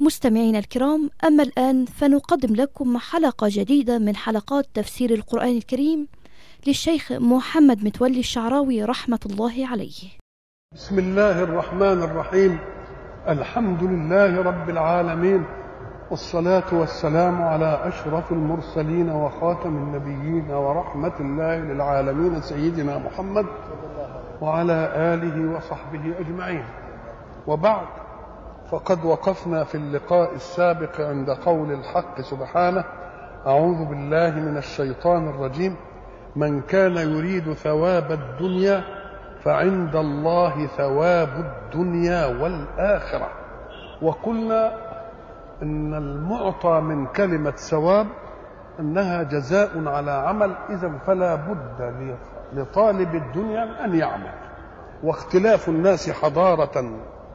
مستمعينا الكرام أما الآن فنقدم لكم حلقة جديدة من حلقات تفسير القرآن الكريم للشيخ محمد متولي الشعراوي رحمة الله عليه بسم الله الرحمن الرحيم الحمد لله رب العالمين والصلاة والسلام على أشرف المرسلين وخاتم النبيين ورحمة الله للعالمين سيدنا محمد وعلى آله وصحبه أجمعين وبعد فقد وقفنا في اللقاء السابق عند قول الحق سبحانه أعوذ بالله من الشيطان الرجيم من كان يريد ثواب الدنيا فعند الله ثواب الدنيا والآخرة وقلنا ان المعطى من كلمه ثواب انها جزاء على عمل اذا فلا بد لطالب الدنيا ان يعمل واختلاف الناس حضاره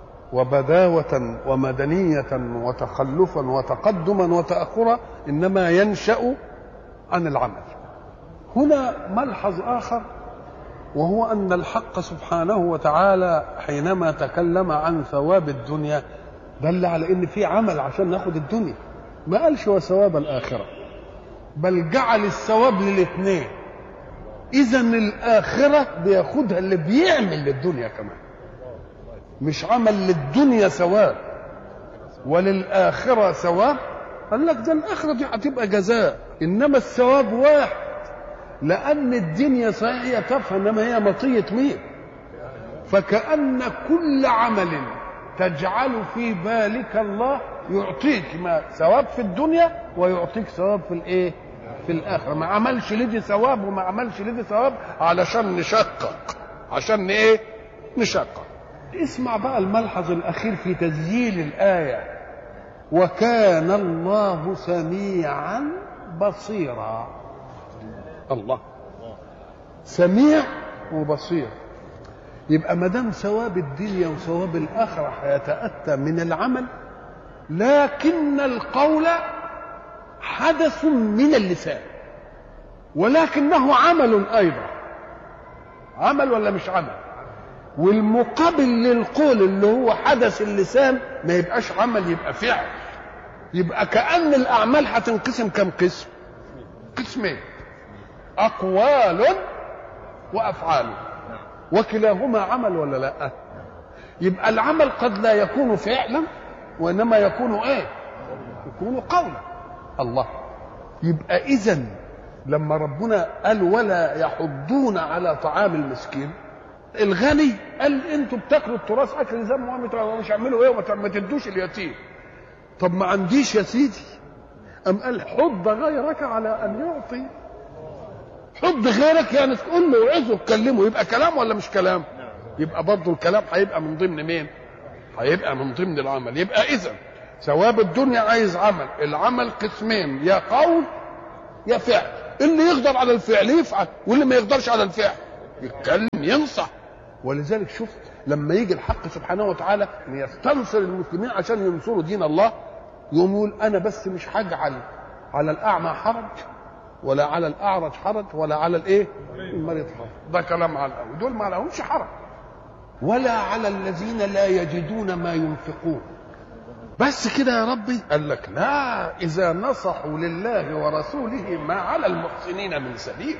وبداوه ومدنيه وتخلفا وتقدما وتاخرا انما ينشا عن العمل هنا ملحظ اخر وهو ان الحق سبحانه وتعالى حينما تكلم عن ثواب الدنيا دل على ان في عمل عشان ناخد الدنيا ما قالش وثواب الاخره بل جعل الثواب للاثنين اذا الاخره بياخدها اللي بيعمل للدنيا كمان مش عمل للدنيا ثواب وللاخره ثواب قال لك ده الاخره دي هتبقى جزاء انما الثواب واحد لان الدنيا صحيح هي تافهه انما هي مطيه مين فكأن كل عمل تجعل في بالك الله يعطيك ما ثواب في الدنيا ويعطيك ثواب في الايه في الاخره ما عملش لدي ثواب وما عملش لدي ثواب علشان نشقق عشان ايه نشقق اسمع بقى الملحظ الاخير في تسجيل الايه وكان الله سميعا بصيرا الله سميع وبصير يبقى ما دام ثواب الدنيا وثواب الاخره هيتاتى من العمل لكن القول حدث من اللسان ولكنه عمل ايضا عمل ولا مش عمل والمقابل للقول اللي هو حدث اللسان ما يبقاش عمل يبقى فعل يبقى كأن الأعمال هتنقسم كم قسم قسمين أقوال وأفعال وكلاهما عمل ولا لا يبقى العمل قد لا يكون فعلا وانما يكون ايه يكون قولا الله يبقى اذا لما ربنا قال ولا يحضون على طعام المسكين الغني قال انتوا بتاكلوا التراث اكل زي ما مش اعملوا ايه وما تدوش اليتيم طب ما عنديش يا سيدي ام قال حض غيرك على ان يعطي حب غيرك يعني تقول له وعظه تكلمه يبقى كلام ولا مش كلام يبقى برضه الكلام هيبقى من ضمن مين هيبقى من ضمن العمل يبقى اذا ثواب الدنيا عايز عمل العمل قسمين يا قول يا فعل اللي يقدر على الفعل يفعل واللي ما يقدرش على الفعل يتكلم ينصح ولذلك شفت لما يجي الحق سبحانه وتعالى ان يستنصر المسلمين عشان ينصروا دين الله يقوم يقول انا بس مش هجعل على الاعمى حرج ولا على الاعرج حرج ولا على الايه المريض حرج ده كلام على الاول دول ما لهمش حرج ولا على الذين لا يجدون ما ينفقون بس كده يا ربي قال لك لا اذا نصحوا لله ورسوله ما على المحسنين من سبيل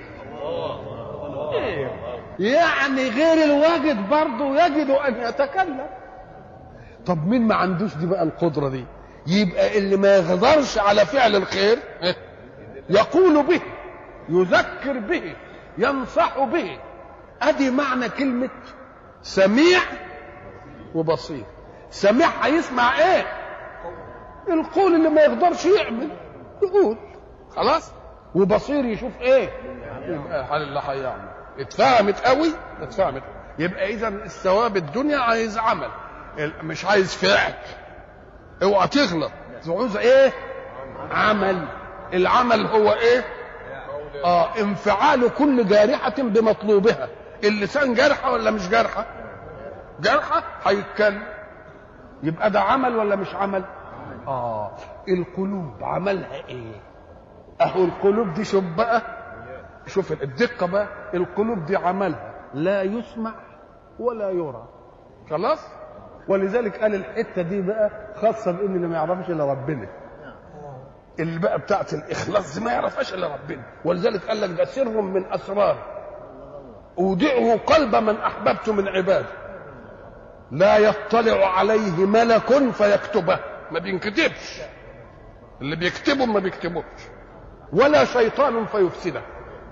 يعني غير الواجد برضه يجد ان يتكلم طب مين ما عندوش دي بقى القدره دي يبقى اللي ما يقدرش على فعل الخير يقول به يذكر به ينصح به ادي معنى كلمه سميع وبصير سميع هيسمع ايه القول اللي ما يقدرش يعمل يقول خلاص وبصير يشوف ايه يبقى اللي هيعمل اتفهمت قوي اتفهمت يبقى اذا الثواب الدنيا عايز عمل مش عايز فعل اوعى تغلط عاوز ايه عمل العمل هو ايه اه انفعال كل جارحة بمطلوبها اللسان جارحة ولا مش جارحة جارحة هيتكلم يبقى ده عمل ولا مش عمل اه القلوب عملها ايه اهو القلوب دي شوف بقى شوف الدقة بقى القلوب دي عملها لا يسمع ولا يرى خلاص ولذلك قال الحته دي بقى خاصه بان اللي ما يعرفش الا ربنا اللي بقى بتاعت الاخلاص دي ما يعرفهاش الا ربنا ولذلك قال لك ده سر من اسرار اودعه قلب من احببت من عبادي لا يطلع عليه ملك فيكتبه ما بينكتبش اللي بيكتبه ما بيكتبوش ولا شيطان فيفسده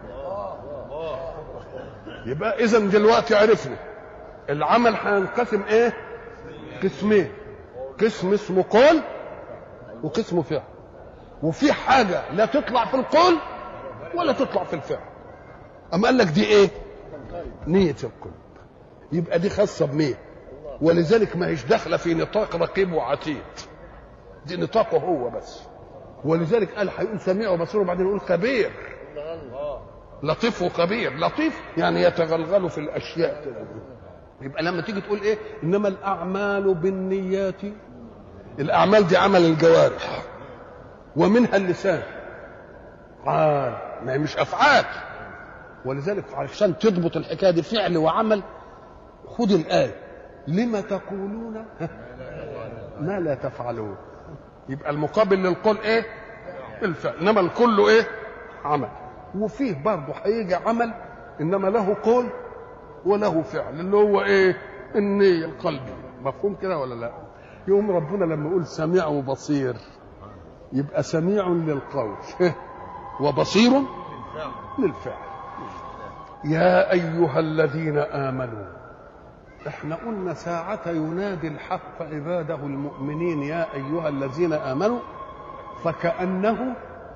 يبقى اذا دلوقتي عرفنا العمل هينقسم ايه قسمين قسم اسمه قول وقسم فعل وفي حاجه لا تطلع في القول ولا تطلع في الفعل اما قال لك دي ايه نيه القلب يبقى دي خاصه بمين ولذلك ما هيش داخله في نطاق رقيب وعتيد دي نطاقه هو بس ولذلك قال هيقول سميع وبصير وبعدين يقول خبير لطيف وخبير لطيف يعني يتغلغل في الاشياء كده يبقى لما تيجي تقول ايه انما الاعمال بالنيات الاعمال دي عمل الجوارح ومنها اللسان قال ما هي مش افعال ولذلك عشان تضبط الحكايه دي فعل وعمل خد الايه لما تقولون ما لا تفعلون يبقى المقابل للقول ايه الفعل انما الكل ايه عمل وفيه برضه هيجي عمل انما له قول وله فعل اللي هو ايه النية القلبي مفهوم كده ولا لا يوم ربنا لما يقول سميع وبصير يبقى سميع للقول وبصير للفعل يا ايها الذين امنوا احنا قلنا ساعة ينادي الحق عباده المؤمنين يا ايها الذين امنوا فكأنه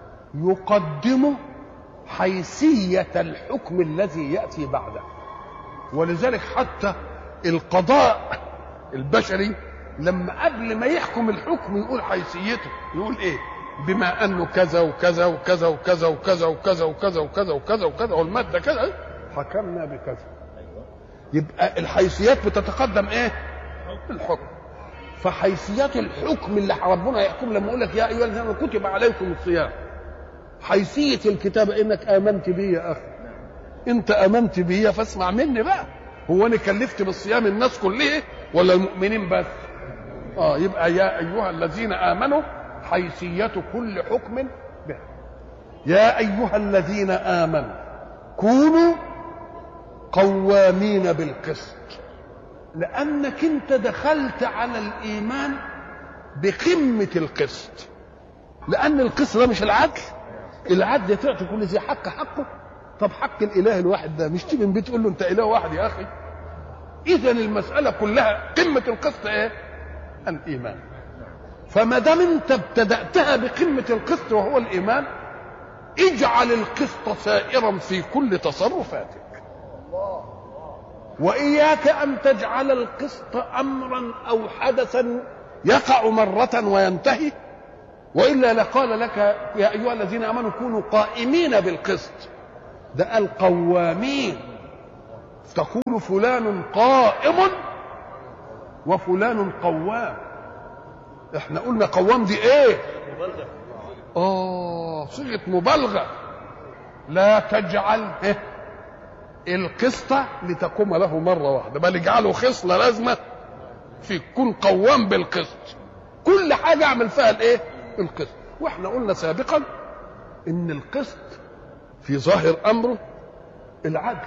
يقدم حيثية الحكم الذي يأتي بعده ولذلك حتى القضاء البشري لما قبل ما يحكم الحكم يقول حيثيته يقول ايه بما انه كذا وكذا وكذا وكذا وكذا وكذا وكذا وكذا وكذا وكذا والماده كذا حكمنا بكذا يبقى الحيثيات بتتقدم ايه الحكم فحيثيات الحكم اللي ربنا يحكم لما يقول لك يا ايها الذين كتب عليكم الصيام حيثيه الكتابه انك امنت بي يا اخي انت امنت بي فاسمع مني بقى هو انا كلفت بالصيام الناس كلها ولا المؤمنين بس اه يبقى يا ايها الذين امنوا حيثيه كل حكم به يا ايها الذين امنوا كونوا قوامين بالقسط لانك انت دخلت على الايمان بقمه القسط لان القسط ده مش العدل العدل تعطي كل ذي حق حقه طب حق الاله الواحد ده مش تيجي من بيت تقول له انت اله واحد يا اخي اذا المساله كلها قمه القسط ايه الايمان فما دام انت ابتداتها بقمه القسط وهو الايمان اجعل القسط سائرا في كل تصرفاتك واياك ان تجعل القسط امرا او حدثا يقع مره وينتهي والا لقال لك يا ايها الذين امنوا كونوا قائمين بالقسط ده قال قوامين تقول فلان قائم وفلان قوام احنا قلنا قوام دي ايه اه صيغه مبالغه لا تجعل إيه؟ القسط لتقوم له مره واحده بل اجعله خصله لازمه في كن قوام بالقسط كل حاجه اعمل فيها الايه القسط واحنا قلنا سابقا ان القسط في ظاهر امره العدل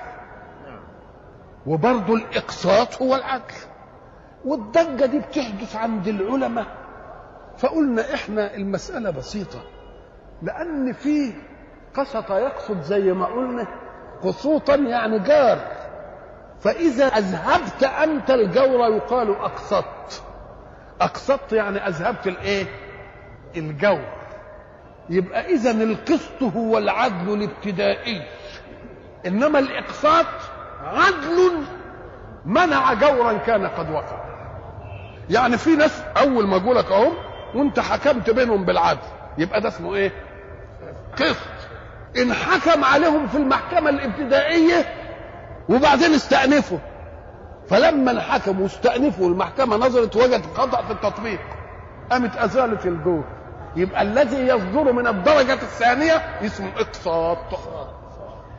وبرضه الاقساط هو العدل والضجه دي بتحدث عند العلماء فقلنا احنا المساله بسيطه لان في قسط يقصد زي ما قلنا قسوطا يعني جار فاذا اذهبت انت الجور يقال اقسطت اقسطت يعني اذهبت الايه الجور يبقى اذا القسط هو العدل الابتدائي انما الاقساط عدل منع جورا كان قد وقع يعني في ناس اول ما اقول لك اهو وانت حكمت بينهم بالعدل يبقى ده اسمه ايه قسط ان حكم عليهم في المحكمه الابتدائيه وبعدين استأنفوا فلما انحكموا واستأنفوا المحكمة نظرت وجدت خطأ في التطبيق قامت أزالت الجور يبقى الذي يصدر من الدرجة الثانية اسمه إقساط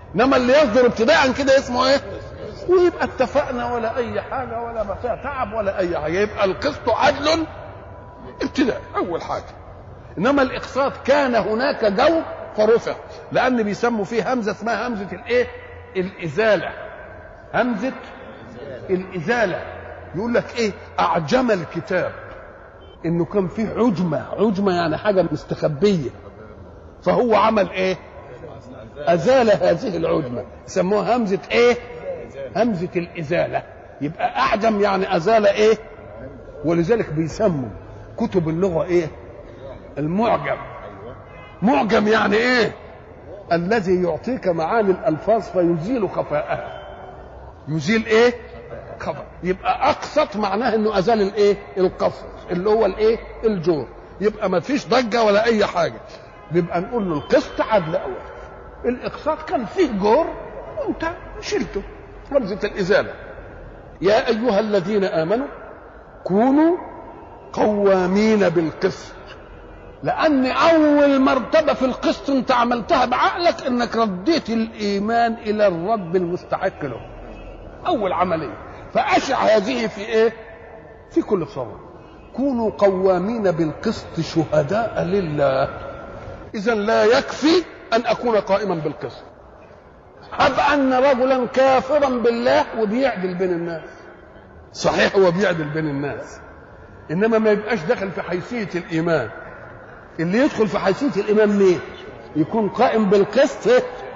انما اللي يصدر ابتداء كده اسمه ايه ويبقى اتفقنا ولا اي حاجه ولا فيها تعب ولا اي حاجه يبقى القسط عدل ابتداء اول حاجه انما الاقساط كان هناك جو فرفع لان بيسموا فيه همزه اسمها همزه الايه الازاله همزه الازاله يقول لك ايه اعجم الكتاب انه كان فيه عجمه عجمه يعني حاجه مستخبيه فهو عمل ايه ازال هذه العجمه يسموها همزه ايه همزه الازاله يبقى اعجم يعني ازال ايه ولذلك بيسموا كتب اللغه ايه المعجم معجم يعني ايه الذي يعطيك معاني الالفاظ فيزيل خفاءها يزيل ايه خفاء يبقى اقسط معناه انه ازال الايه القصد اللي هو الايه الجور يبقى ما فيش ضجه ولا اي حاجه بيبقى نقول له القسط عدل اول الاقساط كان فيه جور وانت شلته همزه الازاله يا ايها الذين امنوا كونوا قوامين بالقسط لان اول مرتبه في القسط انت عملتها بعقلك انك رديت الايمان الى الرب المستحق له اول عمليه فاشع هذه في ايه في كل صوره كونوا قوامين بالقسط شهداء لله اذا لا يكفي ان اكون قائما بالقسط هب ان رجلا كافرا بالله وبيعدل بين الناس صحيح هو بيعدل بين الناس انما ما يبقاش داخل في حيثيه الايمان اللي يدخل في حيثيه الايمان مين يكون قائم بالقسط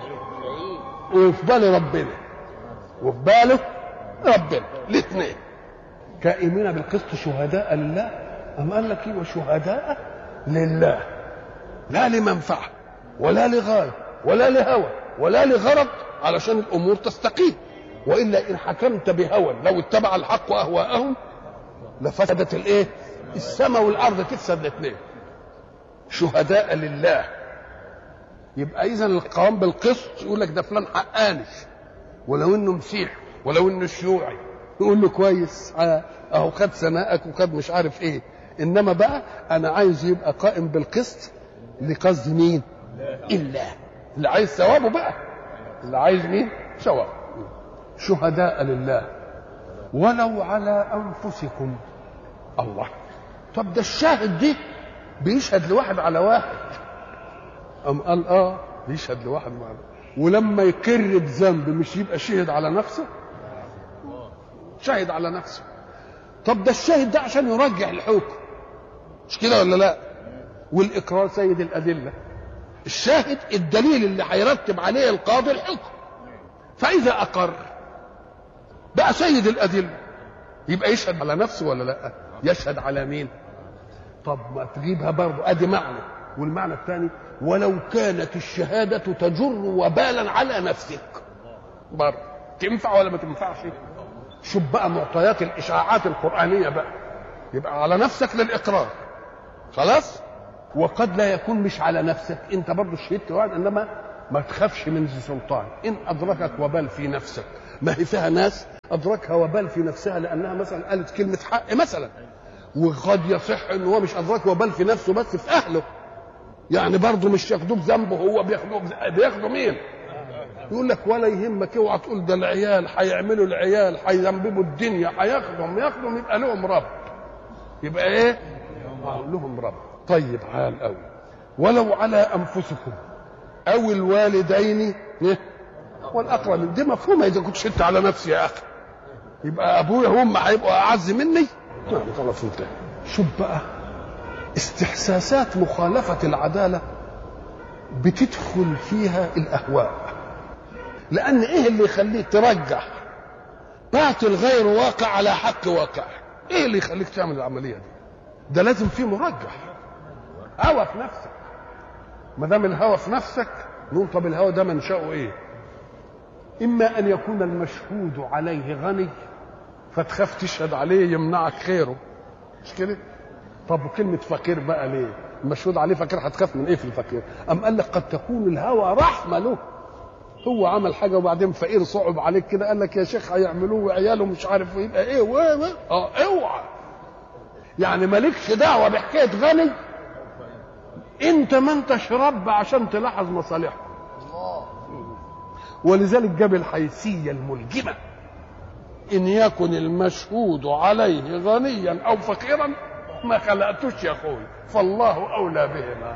وفي باله ربنا وفي باله ربنا الاثنين كائمين بالقسط شهداء لله أم قال لك ايه وشهداء لله لا لمنفعه ولا لغايه ولا لهوى ولا لغرض علشان الامور تستقيم والا ان حكمت بهوى لو اتبع الحق اهواءهم لفسدت الايه السماء والارض تفسد الاثنين شهداء لله يبقى اذا القوام بالقسط يقول لك ده فلان حقاني ولو انه مسيحي ولو انه شيوعي يقول له كويس اهو خد سماءك وخد مش عارف ايه انما بقى انا عايز يبقى قائم بالقسط لقصد مين الا اللي عايز ثوابه بقى اللي عايز مين ثواب شهداء لله ولو على انفسكم الله طب ده الشاهد دي بيشهد لواحد على واحد أم قال اه بيشهد لواحد على ولما يقر بذنب مش يبقى شهد على نفسه شهد على نفسه طب ده الشاهد ده عشان يرجح الحكم مش كده ولا لا والاقرار سيد الادله الشاهد الدليل اللي هيرتب عليه القاضي الحكم فاذا اقر بقى سيد الادله يبقى يشهد على نفسه ولا لا يشهد على مين طب ما تجيبها برضه ادي معنى والمعنى الثاني ولو كانت الشهاده تجر وبالا على نفسك برضه تنفع ولا ما تنفعش شوف بقى معطيات الاشاعات القرانيه بقى يبقى على نفسك للاقرار خلاص وقد لا يكون مش على نفسك انت برضه شهدت واحد انما ما تخافش من ذي سلطان ان ادركك وبال في نفسك ما هي فيها ناس ادركها وبال في نفسها لانها مثلا قالت كلمه حق مثلا وقد يصح ان هو مش ادرك وبال في نفسه بس في اهله يعني برضه مش ياخدوه بذنبه هو بياخدوه بياخدوا مين يقول لك ولا يهمك اوعى تقول ده العيال هيعملوا العيال هيذنبوا الدنيا هياخدهم ياخدهم يبقى لهم رب يبقى ايه لهم رب طيب عال قوي ولو على انفسكم او الوالدين والاقربين دي مفهومه اذا كنت شدت على نفسي يا اخي يبقى ابويا هم هيبقوا اعز مني يعني خلاص انتهى شوف بقى استحساسات مخالفه العداله بتدخل فيها الاهواء لان ايه اللي يخليك ترجح باطل غير واقع على حق واقع ايه اللي يخليك تعمل العمليه دي ده لازم في مرجح هوى في نفسك ما دام الهوى في نفسك نقول طب الهوى ده منشأه ايه اما ان يكون المشهود عليه غني فتخاف تشهد عليه يمنعك خيره مش كده طب وكلمة فقير بقى ليه؟ المشهود عليه فقير هتخاف من ايه في الفقير؟ أم قال لك قد تكون الهوى رحمة له هو عمل حاجة وبعدين فقير صعب عليك كده قال لك يا شيخ هيعملوه وعياله مش عارف يبقى ايه و اه اوعى يعني مالكش دعوة بحكاية غني انت ما انتش رب عشان تلاحظ مصالحه ولذلك جاب الحيثيه الملجمه ان يكن المشهود عليه غنيا او فقيرا ما خلقتوش يا اخوي فالله اولى بهما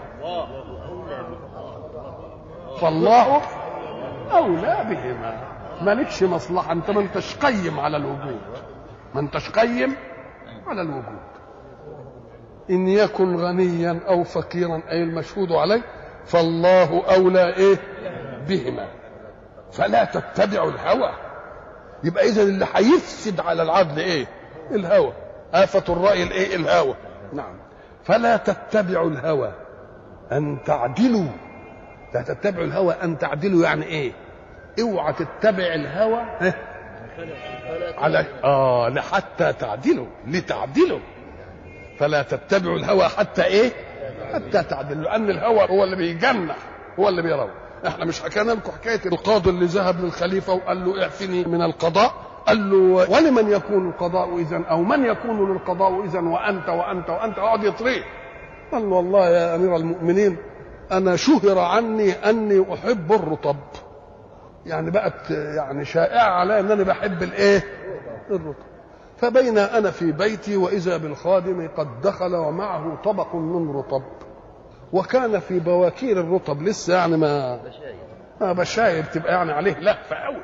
فالله اولى بهما مالكش مصلحه انت ما انتش قيم على الوجود ما انتش قيم على الوجود ان يكن غنيا او فقيرا اي المشهود عليه فالله اولى ايه بهما فلا تتبعوا الهوى يبقى اذا اللي هيفسد على العدل ايه الهوى آفة الرأي الايه الهوى نعم فلا تتبعوا الهوى ان تعدلوا لا تتبعوا الهوى ان تعدلوا يعني ايه اوعى تتبع الهوى ها؟ على اه لحتى تعدلوا لتعدلوا فلا تتبعوا الهوى حتى ايه حتى تعدلوا لان الهوى هو اللي بيجنح هو اللي بيروح احنا مش حكينا لكم حكايه القاضي اللي ذهب للخليفه وقال له اعفني من القضاء قال له ولمن يكون القضاء اذا او من يكون للقضاء اذا وانت وانت وانت اقعد يطريه قال له والله يا امير المؤمنين انا شهر عني اني احب الرطب يعني بقت يعني شائعه علي ان انا بحب الايه الرطب فبين انا في بيتي واذا بالخادم قد دخل ومعه طبق من رطب وكان في بواكير الرطب لسه يعني ما ما بشايب تبقى يعني عليه لهفه قوي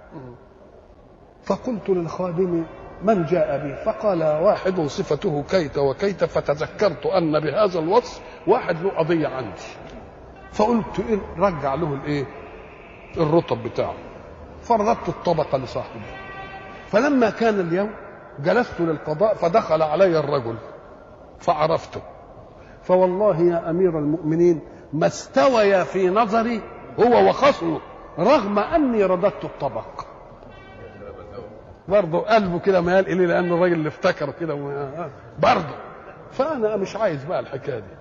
فقلت للخادم من جاء بي فقال واحد صفته كيت وكيت فتذكرت ان بهذا الوصف واحد له قضيه عندي فقلت إيه رجع له الايه الرطب بتاعه فرددت الطبق لصاحبه فلما كان اليوم جلست للقضاء فدخل علي الرجل فعرفته فوالله يا امير المؤمنين ما استوي في نظري هو وخصمه رغم اني رددت الطبق برضه قلبه كده ميال اليه لان الراجل اللي افتكر كده برضه فانا مش عايز بقى الحكايه دي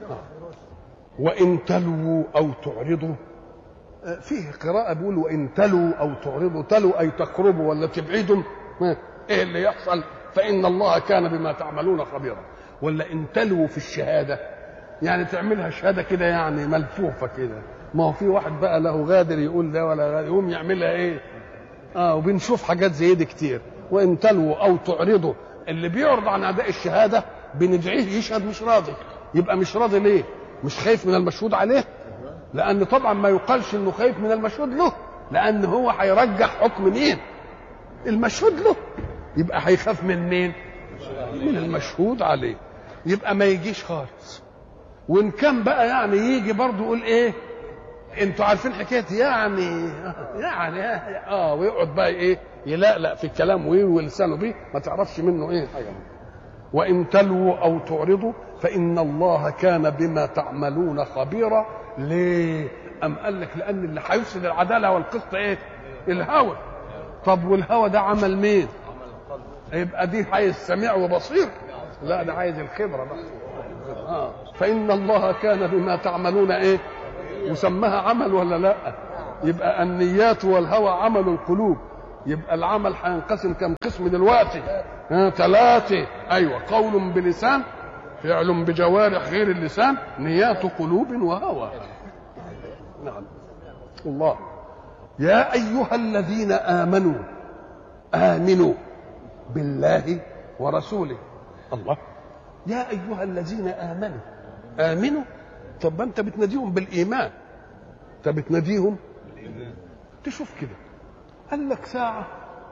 وان تلووا او تعرضوا فيه قراءة بيقول وإن تلوا أو تعرضوا تلوا أي تقربوا ولا تبعدوا إيه اللي يحصل فإن الله كان بما تعملون خبيرا ولا إن تلوا في الشهادة يعني تعملها شهادة كده يعني ملفوفة كده ما هو في واحد بقى له غادر يقول ده ولا غادر يقوم يعملها إيه آه وبنشوف حاجات زي دي كتير وإن تلوا أو تعرضوا اللي بيعرض عن أداء الشهادة بندعيه يشهد مش راضي يبقى مش راضي ليه مش خايف من المشهود عليه لان طبعا ما يقالش انه خايف من المشهود له لان هو هيرجح حكم مين المشهود له يبقى هيخاف من مين من المشهود عليه يبقى ما يجيش خالص وان كان بقى يعني يجي برضه يقول ايه انتوا عارفين حكايه يعني يعني اه ويقعد بقى ايه يلقلق في الكلام ولسانه بيه ما تعرفش منه ايه حاجه وان تلووا او تعرضوا فان الله كان بما تعملون خبيرا ليه ام قال لك لان اللي هيفسد العداله والقسط ايه الهوى طب والهوى ده عمل مين يبقى دي عايز سميع وبصير لا ده عايز الخبره بقى آه. فان الله كان بما تعملون ايه وسماها عمل ولا لا يبقى النيات والهوى عمل القلوب يبقى العمل هينقسم كم قسم دلوقتي ها ثلاثة أيوة قول بلسان فعل بجوارح غير اللسان نيات قلوب وهوى نعم الله يا أيها الذين آمنوا آمنوا بالله ورسوله الله يا أيها الذين آمنوا آمنوا طب أنت بتناديهم بالإيمان أنت بتناديهم تشوف كده قال لك ساعة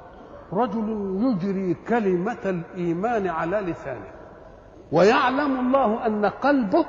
رجل يجري كلمة الإيمان على لسانه ويعلم الله أن قلبه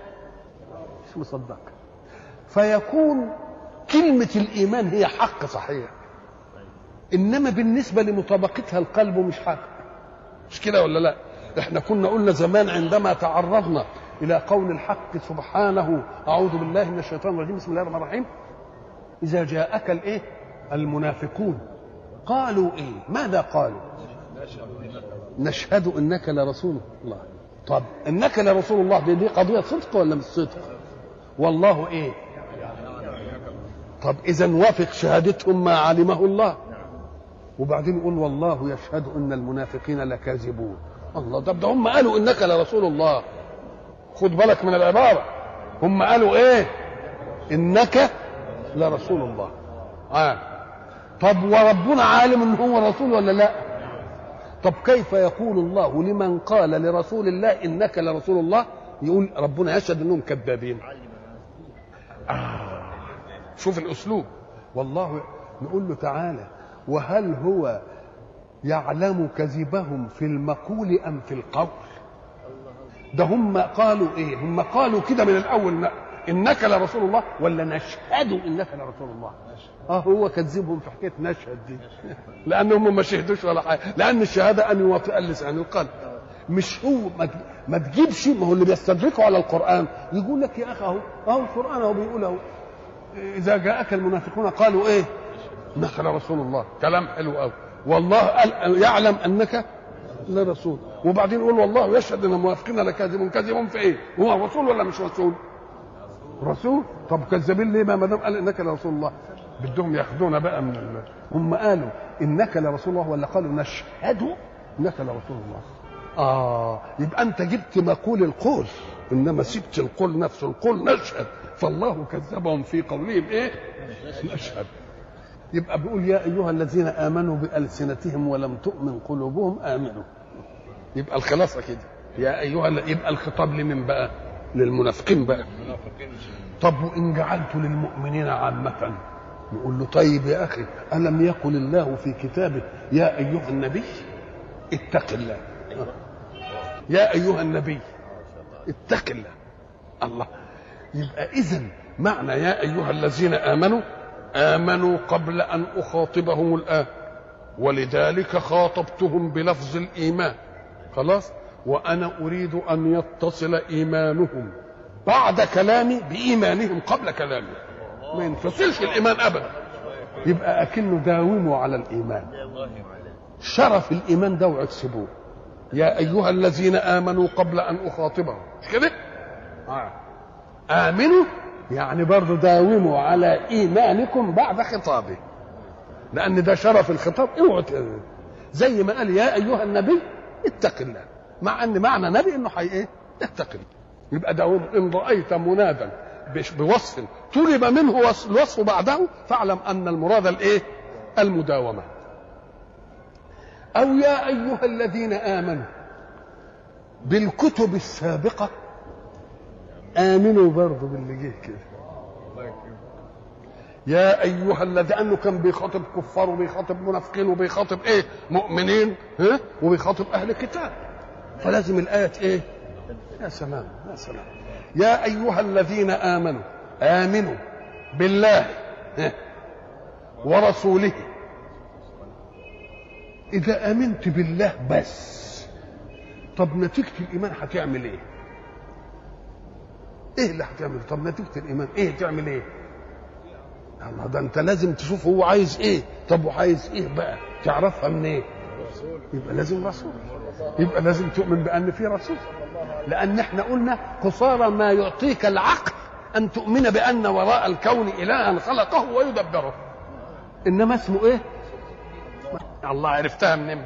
مش مصدق فيكون كلمة الإيمان هي حق صحيح إنما بالنسبة لمطابقتها القلب مش حق مش كده ولا لا احنا كنا قلنا زمان عندما تعرضنا إلى قول الحق سبحانه أعوذ بالله من الشيطان الرجيم بسم الله الرحمن الرحيم إذا جاءك الإيه المنافقون قالوا ايه ماذا قالوا نشهد انك لرسول الله طب انك لرسول الله دي, دي قضيه صدق ولا مش صدق والله ايه طب اذا وافق شهادتهم ما علمه الله وبعدين يقول والله يشهد ان المنافقين لكاذبون الله طب ده هم قالوا انك لرسول الله خد بالك من العباره هم قالوا ايه انك لرسول الله آه. طب وربنا عالم ان هو رسول ولا لا طب كيف يقول الله لمن قال لرسول الله انك لرسول الله يقول ربنا يشهد انهم كذابين آه. شوف الاسلوب والله نقول له تعالى وهل هو يعلم كذبهم في المقول ام في القول ده هم قالوا ايه هم قالوا كده من الاول انك لرسول الله ولا نشهد انك لرسول الله اه هو كذبهم في حكايه نشهد دي لانهم ما شهدوش ولا حاجه لان الشهاده ان يوطئ اللسان القلب مش هو ما, ما تجيبش ما هو اللي بيستدركوا على القران يقول لك يا اخي اهو اهو القران اهو بيقول اهو اذا جاءك المنافقون قالوا ايه انك لرسول الله كلام حلو قوي والله قال يعلم انك لرسول وبعدين يقول والله يشهد ان المنافقين لكاذبون كاذبون في ايه؟ هو رسول ولا مش رسول؟ رسول طب كذابين ليه ما دام قال انك لرسول الله بدهم ياخذونا بقى من ال... هم قالوا انك لرسول الله ولا قالوا نشهد انك لرسول الله اه يبقى انت جبت مقول القول انما سبت القول نفسه القول نشهد فالله كذبهم في قولهم ايه نشهد يبقى بيقول يا ايها الذين امنوا بالسنتهم ولم تؤمن قلوبهم امنوا يبقى الخلاصه كده يا ايها يبقى الخطاب لمن بقى للمنافقين بقى طب وان جعلت للمؤمنين عامه نقول له طيب يا اخي الم يقل الله في كتابه يا ايها النبي اتق الله يا ايها النبي اتق الله الله يبقى اذا معنى يا ايها الذين امنوا امنوا قبل ان اخاطبهم الان ولذلك خاطبتهم بلفظ الايمان خلاص وانا اريد ان يتصل ايمانهم بعد كلامي بايمانهم قبل كلامي ما ينفصلش الايمان ابدا يبقى اكنه داوموا على الايمان شرف الايمان ده واكسبوه يا ايها الذين امنوا قبل ان اخاطبهم مش كده آه. امنوا يعني برضه داوموا على ايمانكم بعد خطابه لان ده شرف الخطاب اوعوا زي ما قال يا ايها النبي اتق الله مع ان معنى نبي انه حي ايه اتق الله يبقى داوم ان رايت منادا بوصف طلب منه الوصف بعده فاعلم ان المراد الايه المداومه او يا ايها الذين امنوا بالكتب السابقه امنوا برضه باللي جه كده يا ايها الذين انه كان بيخاطب كفار وبيخاطب منافقين وبيخاطب ايه مؤمنين ها وبيخاطب اهل الكتاب فلازم الايه ايه يا سلام يا سلام يا ايها الذين امنوا امنوا بالله ها ورسوله اذا امنت بالله بس طب نتيجه الايمان هتعمل ايه ايه اللي هتعمل طب نتيجه الايمان ايه تعمل ايه الله ده انت لازم تشوف هو عايز ايه طب وعايز ايه بقى تعرفها من ايه يبقى لازم رسول يبقى لازم تؤمن بان في رسول لان احنا قلنا قصارى ما يعطيك العقل ان تؤمن بان وراء الكون الها خلقه ويدبره انما اسمه ايه الله عرفتها منين